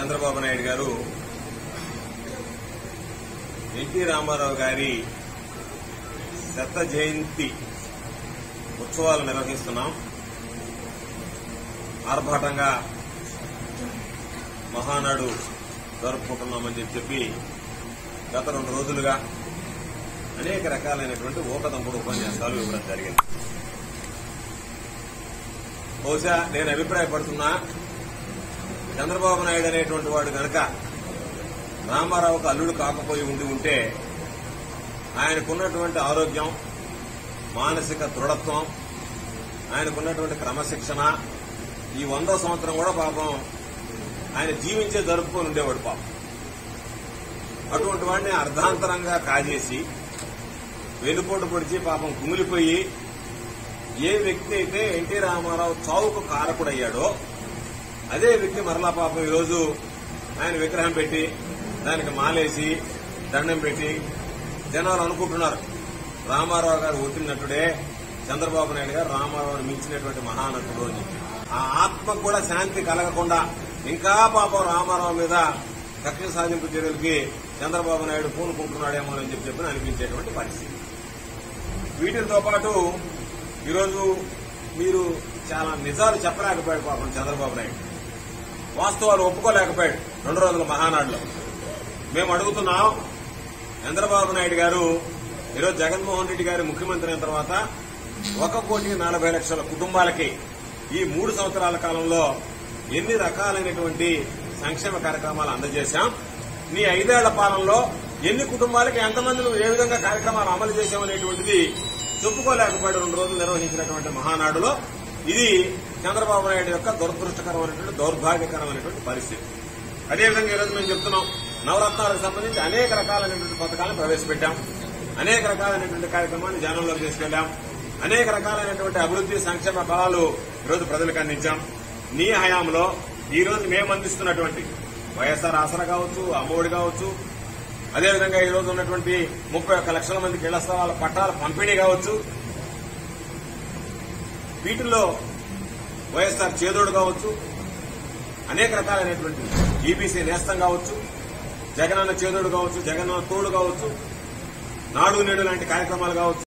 చంద్రబాబు నాయుడు గారు ఎన్టీ రామారావు గారి శత జయంతి ఉత్సవాలు నిర్వహిస్తున్నాం ఆర్భాటంగా మహానాడు జరుపుకుంటున్నామని చెప్పి చెప్పి గత రెండు రోజులుగా అనేక రకాలైనటువంటి ఊకదంపుడు ఉపన్యాసాలు ఇవ్వడం జరిగింది బహుశా నేను అభిప్రాయపడుతున్నా చంద్రబాబు నాయుడు అనేటువంటి వాడు గనక రామారావుకు అల్లుడు కాకపోయి ఉండి ఉంటే ఆయనకున్నటువంటి ఆరోగ్యం మానసిక దృఢత్వం ఆయనకున్నటువంటి క్రమశిక్షణ ఈ వందో సంవత్సరం కూడా పాపం ఆయన జీవించే జరుపుకొని ఉండేవాడు పాపం అటువంటి వాడిని అర్ధాంతరంగా కాజేసి వెనుపోటు పొడిచి పాపం కుమిలిపోయి ఏ వ్యక్తి అయితే ఎన్టీ రామారావు చావుకు కారకుడయ్యాడో అదే వ్యక్తి మరలా పాపం ఈరోజు ఆయన విగ్రహం పెట్టి దానికి మాలేసి దండం పెట్టి జనాలు అనుకుంటున్నారు రామారావు గారు ఒట్టినట్టుడే చంద్రబాబు నాయుడు గారు రామారావుని మించినటువంటి మహానటుడు అని చెప్పి ఆ ఆత్మకు కూడా శాంతి కలగకుండా ఇంకా పాపం రామారావు మీద కక్ష సాధింపు చర్యలకి చంద్రబాబు నాయుడు పూనుకుంటున్నాడేమో అని చెప్పి చెప్పి అనిపించేటువంటి పరిస్థితి వీటితో పాటు ఈరోజు మీరు చాలా నిజాలు చెప్పలేకపోయాడు పాపం చంద్రబాబు నాయుడు వాస్తవాలు ఒప్పుకోలేకపోయాడు రెండు రోజుల మహానాడులో మేము అడుగుతున్నాం చంద్రబాబు నాయుడు గారు ఈరోజు జగన్మోహన్ రెడ్డి గారు ముఖ్యమంత్రి అయిన తర్వాత ఒక కోటి నలభై లక్షల కుటుంబాలకి ఈ మూడు సంవత్సరాల కాలంలో ఎన్ని రకాలైనటువంటి సంక్షేమ కార్యక్రమాలు అందజేశాం నీ ఐదేళ్ల పాలనలో ఎన్ని కుటుంబాలకి ఎంతమంది నువ్వు ఏ విధంగా కార్యక్రమాలు అమలు చేశామనేటువంటిది చెప్పుకోలేకపోయాడు రెండు రోజులు నిర్వహించినటువంటి మహానాడులో ఇది చంద్రబాబు నాయుడు యొక్క దురదృష్టకరమైనటువంటి దౌర్భాగ్యకరమైనటువంటి పరిస్థితి అదేవిధంగా ఈరోజు మేము చెప్తున్నాం నవరత్నాలకు సంబంధించి అనేక రకాలైనటువంటి పథకాలను ప్రవేశపెట్టాం అనేక రకాలైనటువంటి కార్యక్రమాన్ని జనంలోకి తీసుకెళ్లాం అనేక రకాలైనటువంటి అభివృద్ది సంక్షేమ ఫలాలు ఈరోజు ప్రజలకు అందించాం నీ హయాంలో ఈ రోజు మేము అందిస్తున్నటువంటి వైఎస్ఆర్ ఆసరా కావచ్చు అమ్మఒడి కావచ్చు అదేవిధంగా ఈ రోజు ఉన్నటువంటి ముప్పై ఒక్క లక్షల మందికి ఇళ్ల స్థలాల పట్టాల పంపిణీ కావచ్చు వీటిల్లో వైఎస్ఆర్ చేదోడు కావచ్చు అనేక రకాలైనటువంటి ఈబీసీ నేస్తం కావచ్చు జగనన్న చేదోడు కావచ్చు జగనన్న తోడు కావచ్చు నాడు నేడు లాంటి కార్యక్రమాలు కావచ్చు